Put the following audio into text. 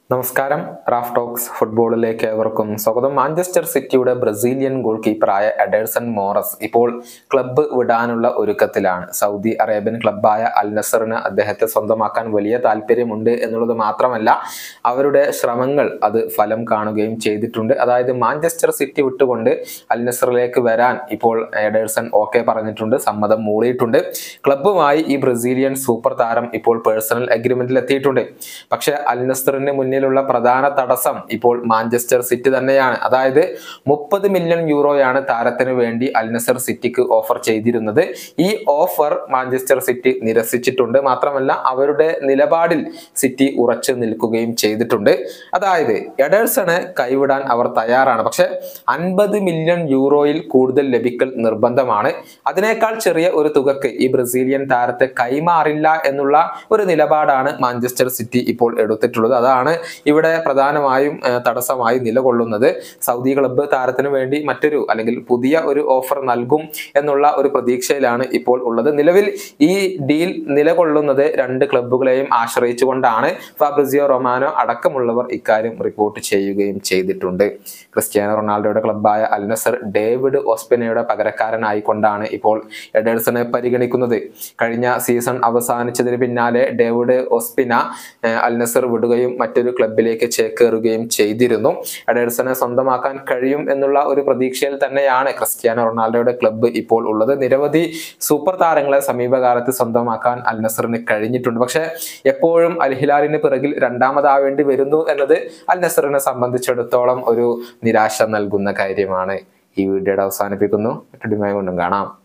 നമസ്കാരം Raf talks ഫുട്ബോളിലേക്ക് ഏവർക്കും സ്വാഗതം മാഞ്ചസ്റ്റർ സിറ്റിയുടെ ബ്രസീലിയൻ ഗോൾ കീപ്പറായ എഡേഴ്സൺ മോറസ് ഇപ്പോൾ ക്ലബ്ബ് വിടാനുള്ള ഒരുക്കത്തിലാണ് സൗദി അറേബ്യൻ ക്ലബ്ബായ അൽ നസറിന് അദ്ദേഹത്തെ സ്വന്തമാക്കാൻ വലിയ താല്പര്യമുണ്ട് എന്നുള്ളത് മാത്രമല്ല അവരുടെ ശ്രമങ്ങൾ അത് ഫലം കാണുകയും ചെയ്തിട്ടുണ്ട് അതായത് മാഞ്ചസ്റ്റർ സിറ്റി വിട്ടുകൊണ്ട് അൽ നസറിലേക്ക് വരാൻ ഇപ്പോൾ എഡേഴ്സൺ ഓക്കെ പറഞ്ഞിട്ടുണ്ട് സമ്മതം മൂളിയിട്ടുണ്ട് ക്ലബ്ബുമായി ഈ ബ്രസീലിയൻ സൂപ്പർ താരം ഇപ്പോൾ പേഴ്സണൽ അഗ്രിമെന്റിൽ എത്തിയിട്ടുണ്ട് പക്ഷേ അൽ നസറിന് മുന്നിലുള്ള പ്രധാന തടസ്സം ഇപ്പോൾ മാഞ്ചസ്റ്റർ സിറ്റി തന്നെയാണ് അതായത് മുപ്പത് മില്യൺ യൂറോയാണ് താരത്തിന് വേണ്ടി അൽ നസർ സിറ്റിക്ക് ഓഫർ ചെയ്തിരുന്നത് ഈ ഓഫർ മാഞ്ചസ്റ്റർ സിറ്റി നിരസിച്ചിട്ടുണ്ട് മാത്രമല്ല അവരുടെ നിലപാടിൽ സിറ്റി ഉറച്ചു നിൽക്കുകയും ചെയ്തിട്ടുണ്ട് അതായത് എഡേഴ്സണ് കൈവിടാൻ അവർ തയ്യാറാണ് പക്ഷെ അൻപത് മില്യൺ യൂറോയിൽ കൂടുതൽ ലഭിക്കൽ നിർബന്ധമാണ് അതിനേക്കാൾ ചെറിയ ഒരു തുകക്ക് ഈ ബ്രസീലിയൻ താരത്തെ കൈമാറില്ല എന്നുള്ള ഒരു നിലപാടാണ് മാഞ്ചസ്റ്റർ സിറ്റി ഇപ്പോൾ എടുത്തിട്ടുള്ളത് അതാണ് ഇവിടെ പ്രധാനമായും ഏർ, തടസ്സമായി നിലകൊള്ളുന്നത് സൗദി ക്ലബ്ബ് താരത്തിന് വേണ്ടി മറ്റൊരു അല്ലെങ്കിൽ പുതിയ ഒരു ഓഫർ നൽകും എന്നുള്ള ഒരു പ്രതീക്ഷയിലാണ് ഇപ്പോൾ ഉള്ളത് നിലവിൽ ഈ ഡീൽ നിലകൊള്ളുന്നത് രണ്ട് ക്ലബ്ബുകളെയും ആശ്രയിച്ചുകൊണ്ടാണ് ഫാബ്രിസിയോ റൊമാനോ അടക്കമുള്ളവർ ഇക്കാര്യം റിപ്പോർട്ട് ചെയ്യുകയും ചെയ്തിട്ടുണ്ട് ക്രിസ്ത്യാനോ റൊണാൾഡോയുടെ ക്ലബ്ബായ അൽ നസർ ഡേവിഡ് ഓസ്പിനയുടെ പകരക്കാരനായിക്കൊണ്ടാണ് ഇപ്പോൾ എഡേഴ്സനെ പരിഗണിക്കുന്നത് കഴിഞ്ഞ സീസൺ അവസാനിച്ചതിന് പിന്നാലെ ഡേവിഡ് ഓസ്പിന ഏർ, അൽ നസർ വിടുകയും മറ്റൊരു ക്ലബിലേക്ക് ചേക്കേറുകയും ചെയ്തിരുന്നു എഡേഴ്സനെ സ്വന്തമാക്കാൻ കഴിയും എന്നുള്ള ഒരു പ്രതീക്ഷയിൽ തന്നെയാണ് ക്രിസ്ത്യാനോ റൊണാൾഡോയുടെ ക്ലബ്ബ് ഇപ്പോൾ ഉള്ളത് നിരവധി സൂപ്പർ താരങ്ങളെ സമീപകാലത്ത് സ്വന്തമാക്കാൻ അൽ നസറിന് കഴിഞ്ഞിട്ടുണ്ട് പക്ഷെ എപ്പോഴും അൽ ഹിലാലിന് പിറകിൽ രണ്ടാമതാവേണ്ടി വരുന്നു എന്നത് അൽ നസറിനെ സംബന്ധിച്ചിടത്തോളം ഒരു നിരാശ നൽകുന്ന കാര്യമാണ് ഈ വീഡിയോയുടെ അവസാനിപ്പിക്കുന്നു മറ്റൊരു കൊണ്ടും കാണാം